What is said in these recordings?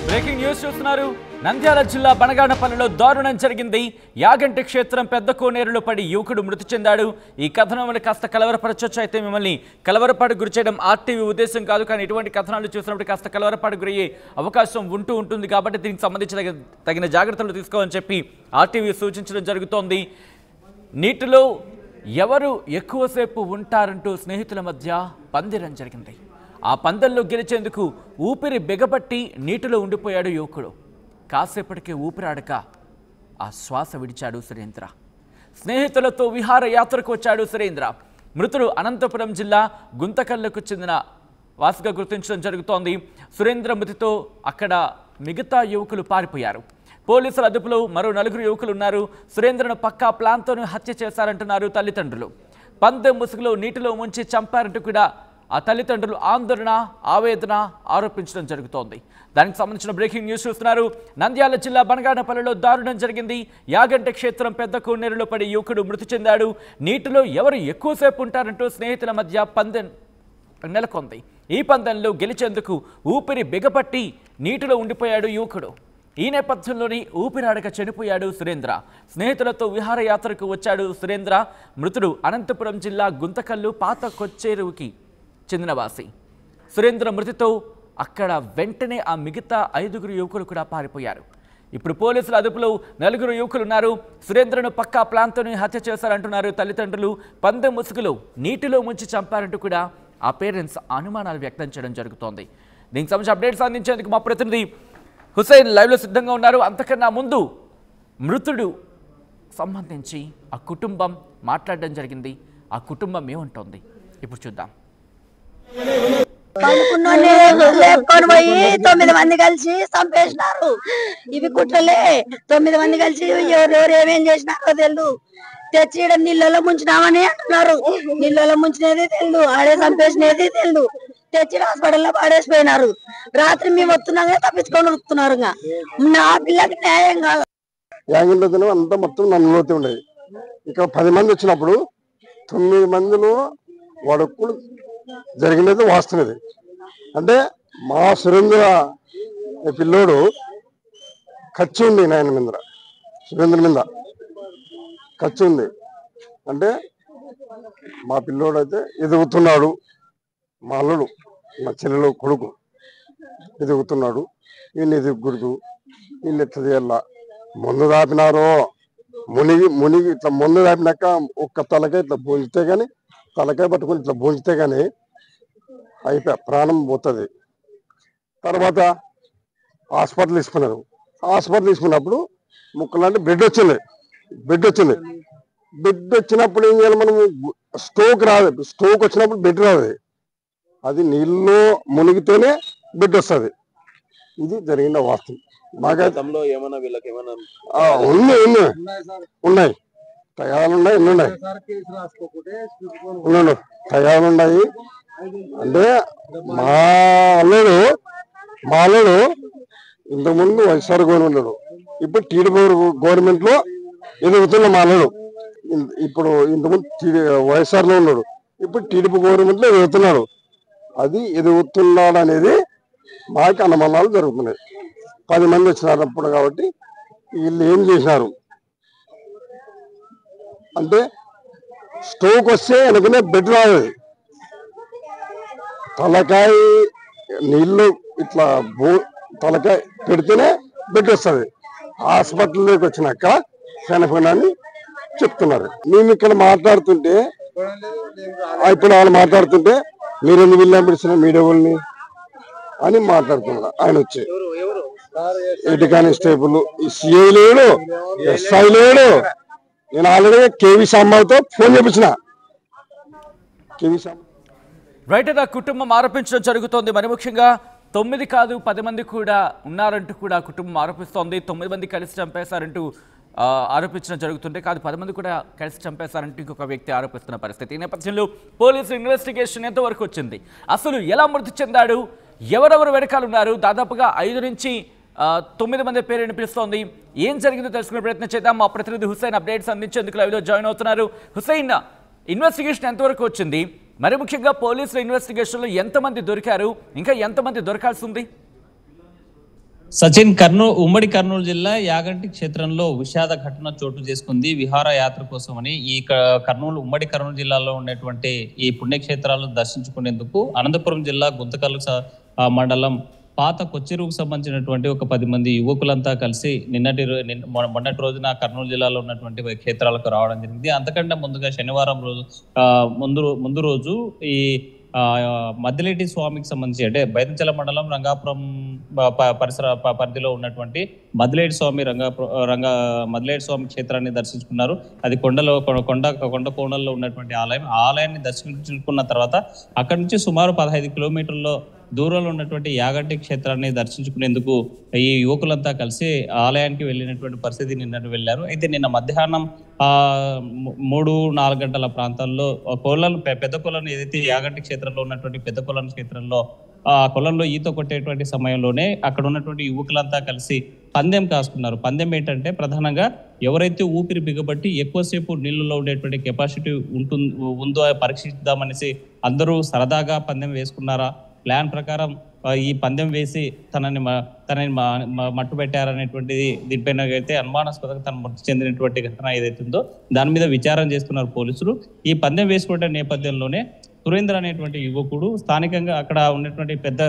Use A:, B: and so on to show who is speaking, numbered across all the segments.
A: Breaking news చూస్తున్నారు నంద్యాల జిల్లా బనగానపల్లిలో దారుణం జరిగింది యాగంటి క్షేత్రం పెద్ద కోనేరులో పడి యువకుడు మృతి చెందాడు ఈ కథనం కాస్త కలవరపరచొచ్చు అయితే మిమ్మల్ని కలవరపాటు గురి చేయడం ఆర్టీవీ ఉద్దేశం కాదు కానీ ఇటువంటి కథనాలు చూసినప్పుడు కాస్త కలవరపాటు గురయ్యే అవకాశం ఉంటూ ఉంటుంది కాబట్టి దీనికి సంబంధించి తగిన- తగిన జాగ్రత్తలు తీసుకోవాలని చెప్పి ఆర్టీవీ సూచించడం జరుగుతోంది నీటిలో ఎవరు ఎక్కువసేపు ఉంటారంటూ స్నేహితుల మధ్య పందిరం జరిగింది ఆ పందెంలో గెలిచేందుకు ఊపిరి బిగబట్టి నీటిలో ఉండిపోయాడు యువకుడు కాసేపటికి ఊపిరాడక ఆ శ్వాస విడిచాడు సురేంద్ర స్నేహితులతో విహారయాత్రకు వచ్చాడు సురేంద్ర మృతుడు అనంతపురం జిల్లా గుంతకల్లకు చెందిన వాసుగా గుర్తించడం జరుగుతోంది సురేంద్ర మృతితో అక్కడ మిగతా యువకులు పారిపోయారు పోలీసుల అదుపులో మరో నలుగురు యువకులు ఉన్నారు సురేంద్రను పక్కా ప్లాన్తోనే హత్య చేశారంటున్నారు తల్లిదండ్రులు పందెం ముసుగులో నీటిలో ముంచి చంపారంటూ కూడా ఆ తల్లిదండ్రులు ఆందోళన ఆవేదన ఆరోపించడం జరుగుతోంది దానికి సంబంధించిన బ్రేకింగ్ న్యూస్ చూస్తున్నారు నంద్యాల జిల్లా బనగానపల్లిలో దారుణం జరిగింది యాగంటి క్షేత్రం పెద్ద కోనేరులో పడి యువకుడు మృతి చెందాడు నీటిలో ఎవరు ఎక్కువసేపు ఉంటారంటూ స్నేహితుల మధ్య పందెం నెలకొంది ఈ పందెంలో గెలిచేందుకు ఊపిరి బిగపట్టి నీటిలో ఉండిపోయాడు యువకుడు ఈ నేపథ్యంలోని ఊపిరాడక చనిపోయాడు సురేంద్ర స్నేహితులతో విహారయాత్రకు వచ్చాడు సురేంద్ర మృతుడు అనంతపురం జిల్లా గుంతకల్లు పాత కొచ్చేరువుకి చెందినవాసి సురేంద్ర మృతితో అక్కడ వెంటనే ఆ మిగతా ఐదుగురు యువకులు కూడా పారిపోయారు ఇప్పుడు పోలీసుల అదుపులో నలుగురు యువకులు ఉన్నారు సురేంద్రను పక్కా ప్లాన్తోనే హత్య చేశారంటున్నారు తల్లిదండ్రులు పందెం ముసుగులో నీటిలో ముంచి చంపారంటూ కూడా ఆ పేరెంట్స్ అనుమానాలు వ్యక్తం చేయడం జరుగుతోంది దీనికి సంబంధించి అప్డేట్స్ అందించేందుకు మా ప్రతినిధి హుసేన్ లైవ్లో సిద్ధంగా ఉన్నారు అంతకన్నా ముందు మృతుడు సంబంధించి ఆ కుటుంబం మాట్లాడడం జరిగింది ఆ కుటుంబం ఏమంటోంది ఇప్పుడు చూద్దాం
B: పడుకున్నోని లేపుకొని పోయి తొమ్మిది మంది కలిసి చంపేసినారు ఇవి కుట్రలే తొమ్మిది మంది కలిసి ఎవరెవరు ఏమేం చేసినారో తెలియదు తెచ్చి ఈడ నీళ్ళలో ముంచినామని అంటున్నారు నీళ్ళలో ముంచినది తెలియదు ఆడే చంపేసినది తెలియదు తెచ్చి హాస్పిటల్లో పాడేసిపోయినారు రాత్రి మేము వస్తున్నాగా తప్పించుకొని వస్తున్నారు ఇంకా. నా పిల్లకి న్యాయం కాదు
C: యాంగిల్లో తిన అంతా మొత్తం నన్నులోతే ఉండేది ఇక్కడ పది మంది వచ్చినప్పుడు తొమ్మిది మందిలో వాడొక్కడు జరిగినది వాస్తవది అంటే మా సురేంద్ర అనే పిల్లోడు ఖర్చు ఉంది నాయన మీద సురేంద్ర మీద ఖర్చు ఉంది అంటే మా పిల్లోడు అయితే ఎదుగుతున్నాడు మా అల్లుడు మా చెల్లెలు కొడుకు ఎదుగుతున్నాడు ఈయన ఎదుగుకూడదు వీళ్ళు ఎట్లా చేయాల ముందు దాపినారు మునిగి మునిగి ఇట్లా ముందు దాపినాక ఒక్క తలకాయ ఇట్లా భూంచితే గాని తలకాయ పట్టుకొని ఇట్లా భూంచితే గాని అయిపోయా ప్రాణం పోతుంది తర్వాత హాస్పిటల్ తీసుకున్నారు హాస్పిటల్ తీసుకున్నప్పుడు ముక్కలంటే బెడ్ వచ్చింది బెడ్ వచ్చింది బెడ్ వచ్చినప్పుడు ఏం చేయాలి మనం స్ట్రోక్ రాదు స్ట్రోక్ వచ్చినప్పుడు బెడ్ రాదు అది నీళ్ళు మునిగితేనే బెడ్ వస్తుంది ఇది జరిగిన వాస్తవం మాకైతే
D: గతంలో ఏమైనా వీళ్ళకి ఏమైనా
C: ఆ, ఉన్నాయి ఉన్నాయి ఉన్నాయి తయారు ఉన్నాయి ఎన్ని ఉన్నాయి ఉన్నాయి తయారు ఉన్నాయి అంటే మా అల్లుడు మా అల్లుడు ఇంతకుముందు వైఎస్ఆర్ గవర్నమెంట్ ఇప్పుడు టీడీపీ గవర్నమెంట్ లో ఎదుగుతున్న మా అల్లుడు ఇన్- ఇప్పుడు ఇంతకుముందు టీడీ వైఎస్ఆర్ లో ఉన్నాడు ఇప్పుడు టీడీపీ గవర్నమెంట్ లో ఎదుగుతున్నాడు అది ఎదుగుతున్నాడు అనేది మాకు అనుమానాలు జరుగుతున్నాయి పది మంది వచ్చినారు అప్పుడు కాబట్టి వీళ్ళు ఏం చేసినారు అంటే స్ట్రోక్ వస్తే వెనకనే బెడ్ రాదు తలకాయ నీళ్ళు ఇట్లా భూ తలకాయ పెడితేనే బెడ్ వస్తుంది హాస్పిటల్లోకి వచ్చినాక చనిపోయినని చెప్తున్నారు మేము ఇక్కడ మాట్లాడుతుంటే ఆ, ఇప్పుడు వాళ్ళు మాట్లాడుతుంటే మీరు ఎందుకు వెళ్ళాం పిలిచిన మీడియా వాళ్ళని అని మాట్లాడుతున్నారు ఆయన వచ్చి ఎయిట్ కానిస్టేబుల్ ఈ సిఐ లేడు ఎస్ఐ లేడు నేను ఆల్రెడీ కేవీ సాంబాల్తో ఫోన్ చేపించిన కేవీ సాంబ
A: రైట్ ఆ కుటుంబం ఆరోపించడం జరుగుతోంది మరి ముఖ్యంగా తొమ్మిది కాదు పది మంది కూడా ఉన్నారంటూ కూడా కుటుంబం ఆరోపిస్తోంది తొమ్మిది మంది కలిసి చంపేశారంటూ ఆ, ఆరోపించడం జరుగుతుంటే కాదు పది మంది కూడా కలిసి చంపేశారంటూ ఇంకొక వ్యక్తి ఆరోపిస్తున్న పరిస్థితి ఈ నేపథ్యంలో పోలీసు ఇన్వెస్టిగేషన్ ఎంతవరకు వచ్చింది అసలు ఎలా మృతి చెందాడు ఎవరెవరు వెనకాల ఉన్నారు దాదాపుగా ఐదు నుంచి ఆ, తొమ్మిది మంది పేరు వినిపిస్తోంది ఏం జరిగిందో తెలుసుకునే ప్రయత్నం చేద్దాం మా ప్రతినిధి హుస్సేన్ అప్డేట్స్ అందించేందుకు లైవ్లో జాయిన్ అవుతున్నారు హుస్సేన్ ఇన్వెస్టిగేషన్ ఎంతవరకు వచ్చింది మరి ముఖ్యంగా పోలీసుల ఇన్వెస్టిగేషన్లో ఎంతమంది దొరికారు ఇంకా ఎంతమంది దొరకాల్సి ఉంది
D: సచిన్ కర్నూలు ఉమ్మడి కర్నూలు జిల్లా యాగంటి క్షేత్రంలో విషాద ఘటన చోటు చేసుకుంది విహార యాత్ర కోసమని ఈ క- కర్నూలు ఉమ్మడి కర్నూలు జిల్లాలో ఉన్నటువంటి ఈ పుణ్యక్షేత్రాలను దర్శించుకునేందుకు అనంతపురం జిల్లా గుంతకల్లు స- ఆ మండలం పాత కొచ్చెరువుకు సంబంధించినటువంటి ఒక పది మంది యువకులంతా కలిసి నిన్నటి రో- నిన్న- మొ- మొన్నటి రోజున కర్నూలు జిల్లాలో ఉన్నటువంటి క్షేత్రాలకు రావడం జరిగింది అంతకంటే ముందుగా శనివారం రోజు ఆ, ముందు రో- ముందు రోజు ఈ ఆ, మద్దిలేటి స్వామికి సంబంధించి అంటే బైతంచల మండలం రంగాపురం ప- ప- పరిసర ప- పరిధిలో ఉన్నటువంటి మద్దిలేటి స్వామి రంగాపురం రంగా మద్దిలేటి స్వామి క్షేత్రాన్ని దర్శించుకున్నారు అది కొండలో కొ- కొండ కొండ కోణంలో ఉన్నటువంటి ఆలయం ఆ ఆలయాన్ని దర్శించుకున్న తర్వాత అక్కడి నుంచి సుమారు పదహైదు కిలోమీటర్ల దూరంలో ఉన్నటువంటి యాగంటి క్షేత్రాన్ని దర్శించుకునేందుకు ఈ యువకులంతా కలిసి ఆలయానికి వెళ్ళినటువంటి పరిస్థితి నిన్న వెళ్ళారు అయితే నిన్న మధ్యాహ్నం ఆ ము- మూడు నాలుగు గంటల ప్రాంతాల్లో ఆ కొలను పె- పెద్ద కొలను ఏదైతే యాగంటి క్షేత్రంలో ఉన్నటువంటి పెద్ద కొలను క్షేత్రంలో ఆ కొలంలో ఈత కొట్టేటువంటి సమయంలోనే అక్కడ ఉన్నటువంటి యువకులంతా కలిసి పందెం కాసుకున్నారు పందెం ఏంటంటే ప్రధానంగా ఎవరైతే ఊపిరి బిగబట్టి ఎక్కువసేపు నీళ్ళలో ఉండేటువంటి కెపాసిటీ ఉంటుంది ఉందో పరీక్షిద్దామనేసి అందరూ సరదాగా పందెం వేసుకున్నారా ప్లాన్ ప్రకారం ఆ, ఈ పందెం వేసి తనని మ- తనని మ- మ- మట్టు పెట్టారనేటువంటిది దీనిపైన అయితే అనుమానాస్పదంగా తను మృతి చెందినటువంటి ఘటన ఏదైతే ఉందో దాని మీద విచారణ చేస్తున్నారు పోలీసులు ఈ పందెం వేసుకునే నేపథ్యంలోనే సురేంద్ర అనేటువంటి యువకుడు స్థానికంగా అక్కడ ఉన్నటువంటి పెద్ద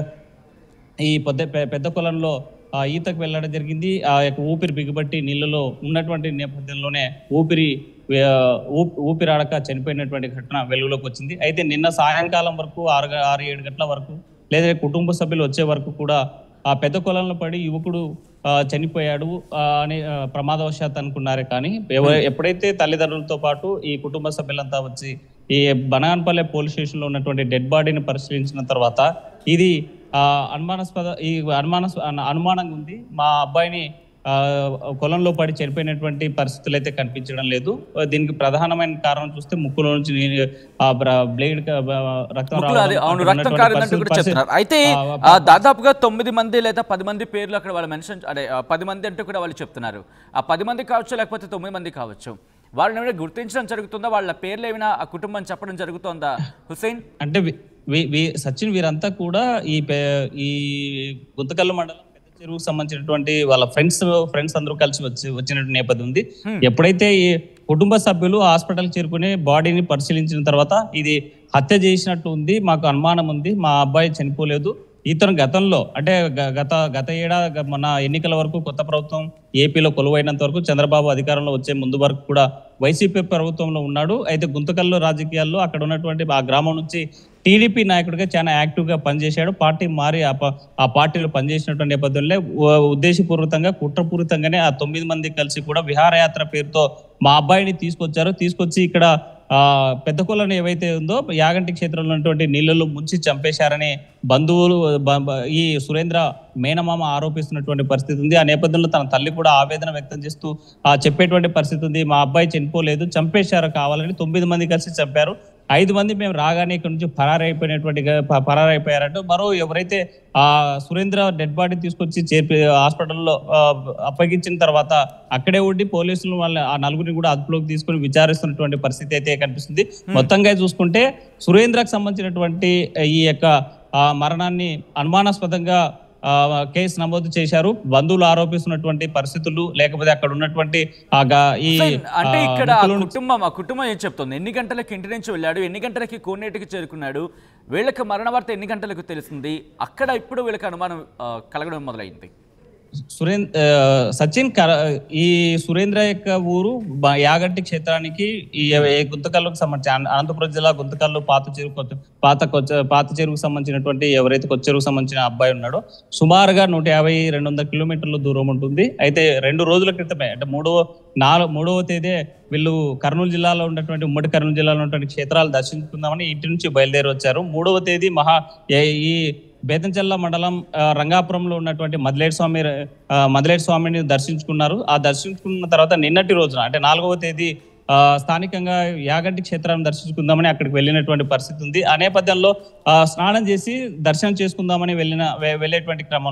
D: ఈ పెద్ద పె- పెద్ద కొలంలో ఆ ఈతకు వెళ్ళడం జరిగింది ఆ యొక్క ఊపిరి బిగుబట్టి నీళ్ళలో ఉన్నటువంటి నేపథ్యంలోనే ఊపిరి ఆ, ఊ- ఊపిరాడక చనిపోయినటువంటి ఘటన వెలుగులోకి వచ్చింది అయితే నిన్న సాయంకాలం వరకు ఆరు గ- ఆరు ఏడు గంటల వరకు లేదా కుటుంబ సభ్యులు వచ్చే వరకు కూడా ఆ పెద్ద కొలంలో పడి యువకుడు ఆ, చనిపోయాడు ఆ, అని ఆ, ప్రమాదవశాత్ అనుకున్నారే కానీ ఎవ- ఎప్పుడైతే తల్లిదండ్రులతో పాటు ఈ కుటుంబ సభ్యులంతా వచ్చి ఈ బనాన్పల్లె పోలీస్ స్టేషన్ లో ఉన్నటువంటి డెడ్ బాడీని పరిశీలించిన తర్వాత ఇది ఆ అనుమానాస్పద ఈ అనుమాన అనుమానంగా ఉంది మా అబ్బాయిని ఆ, పొలంలో పడి చనిపోయినటువంటి పరిస్థితులు అయితే కనిపించడం లేదు దీనికి ప్రధానమైన కారణం చూస్తే ముక్కులో నుంచి నీ- ఆ బ్ర- బ్లేడ్ క- బ- రక్తం
A: ముక్కులో అది
D: రావడం,
A: అవును
D: అక్కడ
A: రక్తం
D: ఉన్నటువంటి
A: కారిందంటూ కూడా
D: పరిస్థితి-
A: చెప్తున్నారు అయితే
D: ఆ,
A: ఆ, దాదాపుగా తొమ్మిది మంది లేదా పది మంది పేర్లు అక్కడ వాళ్ళు మెన్షన్ అదే ఆ, పది మంది అంటూ కూడా వాళ్ళు చెప్తున్నారు ఆ పది మంది కావచ్చు లేకపోతే తొమ్మిది మంది కావచ్చు వాళ్ళని ఏమైనా గుర్తించడం జరుగుతుందా వాళ్ళ పేర్లు ఏమైనా ఆ కుటుంబం చెప్పడం జరుగుతోందా హుసేన్
D: అంటే వి- వి- వి- సచిన్ వీరంతా కూడా ఈ పే- ఈ గుంతకల్లు మండలం పెద్ద చెరువుకు సంబంధించినటువంటి వాళ్ళ ఫ్రెండ్స్ ఫ్రెండ్స్ అందరూ కలిసి వచ్చి వచ్చినటువంటి నేపథ్యం ఉంది ఎప్పుడైతే ఈ కుటుంబ సభ్యులు హాస్పిటల్ చేరుకుని బాడీని పరిశీలించిన తర్వాత ఇది హత్య చేసినట్టు ఉంది మాకు అనుమానం ఉంది మా అబ్బాయి చనిపోలేదు ఇతను గతంలో అంటే గ- గత గత ఏడాది మన ఎన్నికల వరకు కొత్త ప్రభుత్వం ఏపీలో కొలువైనంత వరకు చంద్రబాబు అధికారంలో వచ్చే ముందు వరకు కూడా వైసీపీ ప్రభుత్వంలో ఉన్నాడు అయితే గుంతకల్లు రాజకీయాల్లో అక్కడ ఉన్నటువంటి ఆ గ్రామం నుంచి టీడీపీ నాయకుడిగా చాలా యాక్టివ్ గా పనిచేశాడు పార్టీ మారి ఆ ప- ఆ పార్టీలో పనిచేసినటువంటి నేపథ్యంలో ఉ- ఉద్దేశపూర్వకంగా కుట్రపూరితంగానే ఆ తొమ్మిది మంది కలిసి కూడా విహారయాత్ర పేరుతో మా అబ్బాయిని తీసుకొచ్చారు తీసుకొచ్చి ఇక్కడ ఆ పెద్ద కొలను ఏవైతే ఉందో యాగంటి క్షేత్రంలో ఉన్నటువంటి నీళ్ళలో ముంచి చంపేశారని బంధువులు బ- బ- ఈ సురేంద్ర మేనమామ ఆరోపిస్తున్నటువంటి పరిస్థితి ఉంది ఆ నేపథ్యంలో తన తల్లి కూడా ఆవేదన వ్యక్తం చేస్తూ ఆ చెప్పేటువంటి పరిస్థితి ఉంది మా అబ్బాయి చనిపోలేదు చంపేశారు కావాలని తొమ్మిది మంది కలిసి చంపారు ఐదు మంది మేము రాగానే ఇక్కడ నుంచి పరారైపోయినటువంటి ప- పరారైపోయారంటూ మరో ఎవరైతే ఆ సురేంద్ర డెడ్ బాడీ తీసుకొచ్చి చేర్పి హాస్పిటల్లో ఆ, అప్పగించిన తర్వాత అక్కడే ఉండి పోలీసులు వాళ్ళ ఆ నలుగురిని కూడా అదుపులోకి తీసుకొని విచారిస్తున్నటువంటి పరిస్థితి అయితే కనిపిస్తుంది మొత్తంగా చూసుకుంటే సురేంద్రకు సంబంధించినటువంటి ఈ యొక్క ఆ, మరణాన్ని అనుమానాస్పదంగా ఆ, కేసు నమోదు చేశారు బంధువులు ఆరోపిస్తున్నటువంటి పరిస్థితులు లేకపోతే అక్కడ ఉన్నటువంటి ఆ గా- ఈ
A: హుసేన్, అంటే
D: ఆ,
A: ఇక్కడ ఆ
D: ముక్కులో
A: కుటుంబం ఆ కుటుంబం ఏం చెప్తుంది ఎన్ని గంటలకు ఇంటి నుంచి వెళ్ళాడు ఎన్ని గంటలకి కోనేటికి చేరుకున్నాడు వీళ్ళకి మరణ వార్త ఎన్ని గంటలకు తెలిసింది అక్కడ ఇప్పుడు వీళ్ళకి అనుమానం ఆ, కలగడం మొదలైంది
D: సురేంద్ర సచిన్ కర- ఈ సురేంద్ర యొక్క ఊరు బ- యాగంటి క్షేత్రానికి ఈ ఈ గుంతకల్లుకు సంబంధించి అన- అనంతపురం జిల్లా గుంతకల్లు పాత చెరువు కొచ్చ- పాత కొచ్చ- పాత చెరువుకు సంబంధించినటువంటి ఎవరైతే కొత్త చెరువుకు సంబంధించిన అబ్బాయి ఉన్నాడో సుమారుగా నూట యాభై రెండు వందల కిలోమీటర్ల దూరం ఉంటుంది అయితే రెండు రోజుల క్రితమే అంటే మూడవ నాలుగు మూడవ తేదీ వీళ్ళు కర్నూలు జిల్లాలో ఉన్నటువంటి ఉమ్మడి కర్నూలు జిల్లాలో ఉన్నటువంటి క్షేత్రాలు దర్శించుకుందామని ఇంటి నుంచి బయలుదేరి వచ్చారు మూడవ తేదీ మహా ఏ- ఈ బేతంచెల్ల మండలం ఆ, రంగాపురంలో ఉన్నటువంటి మదిలేటి స్వామి ఆ, మదిలేటి స్వామిని దర్శించుకున్నారు ఆ దర్శించుకున్న తర్వాత నిన్నటి రోజున అంటే నాలుగవ తేదీ ఆ, స్థానికంగా యాగంటి క్షేత్రాన్ని దర్శించుకుందామని అక్కడికి వెళ్ళినటువంటి పరిస్థితి ఉంది ఆ నేపథ్యంలో ఆ, స్నానం చేసి దర్శనం చేసుకుందామని వెళ్ళిన వె- వెళ్ళేటువంటి క్రమంలో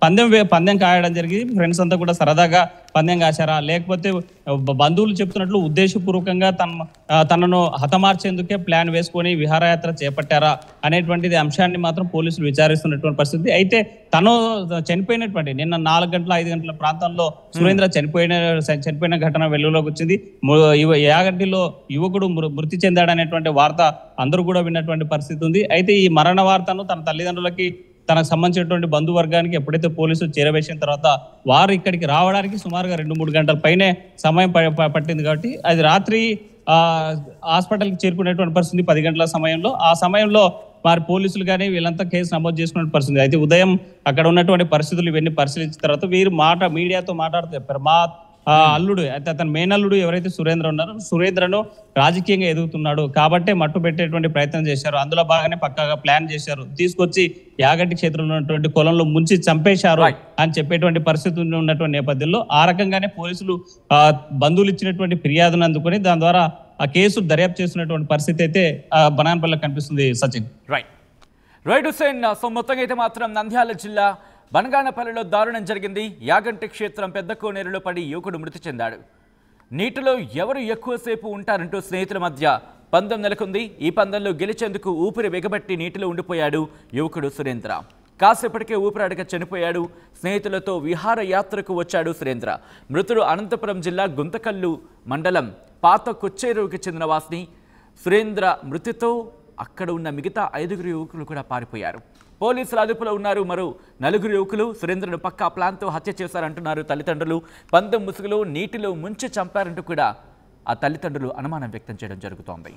D: పందెం వే- పందెం కాయడం జరిగింది ఫ్రెండ్స్ అంతా కూడా సరదాగా పందెం కాశారా లేకపోతే బ- బంధువులు చెప్తున్నట్లు ఉద్దేశపూర్వకంగా తన ఆ, తనను హతమార్చేందుకే ప్లాన్ వేసుకొని విహారయాత్ర చేపట్టారా అనేటువంటిది అంశాన్ని మాత్రం పోలీసులు విచారిస్తున్నటువంటి పరిస్థితి అయితే తను చనిపోయినటువంటి నిన్న నాలుగు గంటల ఐదు గంటల ప్రాంతంలో సురేంద్ర చనిపోయిన చనిపోయిన ఘటన వెలుగులోకి వచ్చింది ము- యువ- యాగంటిలో యువకుడు మృ- మృతి చెందాడనేటువంటి వార్త అందరూ కూడా విన్నటువంటి పరిస్థితి ఉంది అయితే ఈ మరణ వార్తను తన తల్లిదండ్రులకి తనకు సంబంధించినటువంటి బంధువర్గానికి ఎప్పుడైతే పోలీసులు చేరవేసిన తర్వాత వారు ఇక్కడికి రావడానికి సుమారుగా రెండు మూడు గంటల పైనే సమయం ప- ప- పట్టింది కాబట్టి అది రాత్రి ఆ హాస్పిటల్కి చేరుకునేటువంటి పరిస్థితి పది గంటల సమయంలో ఆ సమయంలో వారి పోలీసులు కానీ వీళ్ళంతా కేసు నమోదు చేసుకునే పరిస్థితి అయితే ఉదయం అక్కడ ఉన్నటువంటి పరిస్థితులు ఇవన్నీ పరిశీలించిన తర్వాత వీరు మాట మీడియాతో మాట్లాడుతూ చెప్పారు మా ఆ అల్లుడు అయితే అతని మేనల్లుడు ఎవరైతే సురేంద్ర ఉన్నారో సురేంద్రను రాజకీయంగా ఎదుగుతున్నాడు కాబట్టే మట్టు పెట్టేటువంటి ప్రయత్నం చేశారు అందులో బాగానే పక్కాగా ప్లాన్ చేశారు తీసుకొచ్చి యాగంటి క్షేత్రంలో ఉన్నటువంటి పొలంలో ముంచి చంపేశారు
A: Right.
D: అని చెప్పేటువంటి పరిస్థితి ఉన్నటువంటి నేపథ్యంలో ఆ రకంగానే పోలీసులు ఆ, బంధువులు ఇచ్చినటువంటి ఫిర్యాదును అందుకొని దాని ద్వారా ఆ కేసు దర్యాప్తు చేస్తున్నటువంటి పరిస్థితి అయితే ఆ, బనాన్పల్లిలో కనిపిస్తుంది Sachin
A: right right Hussain so మొత్తంగా అయితే మాత్రం నంద్యాల జిల్లా బనగానపల్లిలో దారుణం జరిగింది యాగంటి క్షేత్రం పెద్ద కోనేరులో పడి యువకుడు మృతి చెందాడు నీటిలో ఎవరు ఎక్కువసేపు ఉంటారంటూ స్నేహితుల మధ్య పందెం నెలకొంది ఈ పందెంలో గెలిచేందుకు ఊపిరి బిగబట్టి నీటిలో ఉండిపోయాడు యువకుడు సురేంద్ర కాసేపటికే ఊపిరాడక చనిపోయాడు స్నేహితులతో విహార యాత్రకు వచ్చాడు సురేంద్ర మృతుడు అనంతపురం జిల్లా గుంతకల్లు మండలం పాత కొచ్చేరువుకి చెందిన వాసిని సురేంద్ర మృతితో అక్కడ ఉన్న మిగతా ఐదుగురు యువకులు కూడా పారిపోయారు పోలీసుల అదుపులో ఉన్నారు మరో నలుగురు యువకులు సురేంద్రను పక్కా ప్లాన్తో హత్య చేశారంటున్నారు తల్లిదండ్రులు పందెం ముసుగులో నీటిలో ముంచి చంపారంటూ కూడా ఆ తల్లిదండ్రులు అనుమానం వ్యక్తం చేయడం జరుగుతోంది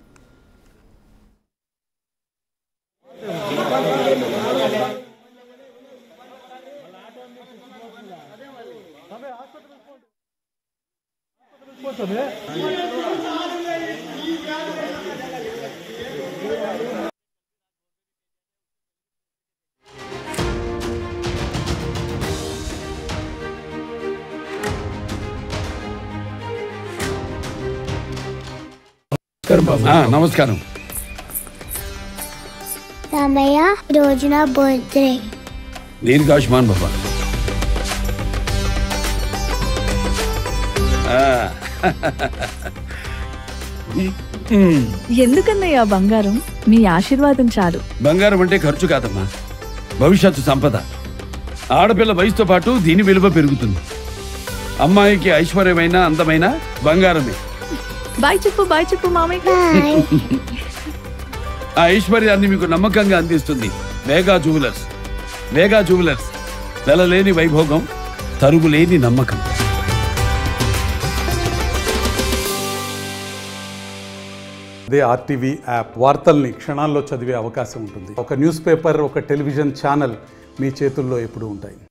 E: ఆ, నమస్కారం
F: రామయ్య రోజు నా బర్త్డే
E: దీనికి ఆయుష్మాన్ బాబా ఆ,
G: ఎందుకన్నయ్యా బంగారం మీ ఆశీర్వాదం చాలు
E: బంగారం అంటే ఖర్చు కాదమ్మా భవిష్యత్తు సంపద ఆడపిల్ల వయసుతో పాటు దీని విలువ పెరుగుతుంది అమ్మాయికి ఐశ్వర్యమైన అందమైన బంగారమే
G: బాయ్ చెప్పు బాయ్ చెప్పు మామయ్య
F: బాయ్
E: ఆ ఐశ్వర్యాన్ని మీకు నమ్మకంగా అందిస్తుంది వేగా జువెలర్స్ వేగా జువెలర్స్ వెలలేని వైభోగం తరుగులేని నమ్మకం
H: అదే ఆర్టీవీ యాప్ వార్తల్ని క్షణాల్లో చదివే అవకాశం ఉంటుంది ఒక న్యూస్ పేపర్ ఒక టెలివిజన్ ఛానల్ మీ చేతుల్లో ఎప్పుడూ ఉంటాయి